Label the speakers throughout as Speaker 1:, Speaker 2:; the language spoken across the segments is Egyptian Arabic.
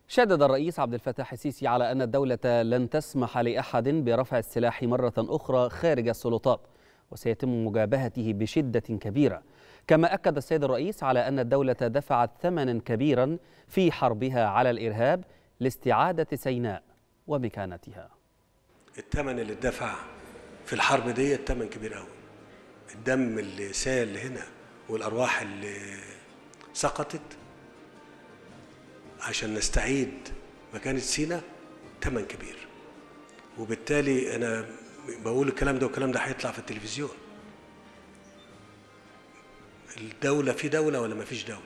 Speaker 1: شدد الرئيس عبد الفتاح السيسي على أن الدولة لن تسمح لأحد برفع السلاح مرة أخرى خارج السلطات وسيتم مجابهته بشدة كبيرة كما أكد السيد الرئيس على أن الدولة دفعت ثمنا كبيرا في حربها على الإرهاب لاستعادة سيناء ومكانتها
Speaker 2: الثمن اللي اتدفع في الحرب دي الثمن كبير قوي الدم اللي سال هنا والارواح اللي سقطت عشان نستعيد مكانة سينا ثمن كبير وبالتالي انا بقول الكلام ده والكلام ده هيطلع في التلفزيون الدولة في دولة ولا ما فيش دولة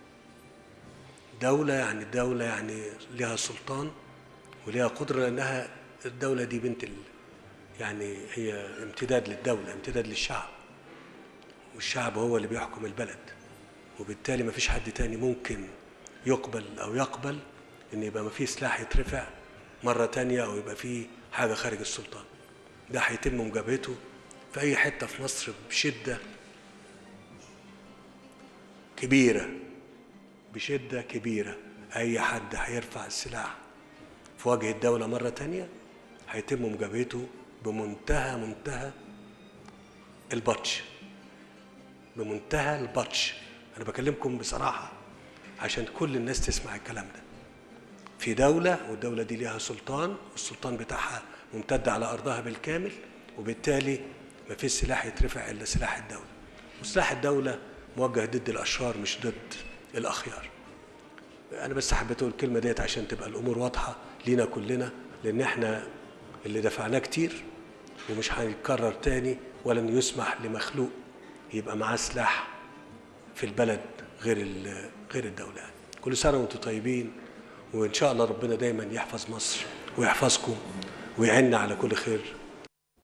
Speaker 2: دولة يعني الدولة يعني لها سلطان ولها قدرة لأنها الدولة دي بنت ال... يعني هي امتداد للدولة امتداد للشعب والشعب هو اللي بيحكم البلد وبالتالي ما فيش حد تاني ممكن يقبل أو يقبل إن يبقى ما فيه سلاح يترفع مرة تانية أو يبقى فيه حاجة خارج السلطان ده هيتم مجابهته في أي حتة في مصر بشدة كبيرة بشدة كبيرة أي حد هيرفع السلاح في وجه الدولة مرة تانية هيتم مجابهته بمنتهى منتهى البطش بمنتهى البطش أنا بكلمكم بصراحة عشان كل الناس تسمع الكلام ده في دولة والدولة دي ليها سلطان والسلطان بتاعها ممتد على أرضها بالكامل وبالتالي ما فيش سلاح يترفع إلا سلاح الدولة وسلاح الدولة موجه ضد الأشرار مش ضد الأخيار أنا بس حبيت أقول الكلمة ديت عشان تبقى الأمور واضحة لينا كلنا لأن إحنا اللي دفعناه كتير ومش هيتكرر تاني ولن يسمح لمخلوق يبقى معاه سلاح في البلد غير غير الدولة كل سنة وأنتم طيبين وإن شاء الله ربنا دايما يحفظ مصر ويحفظكم ويعنا على كل خير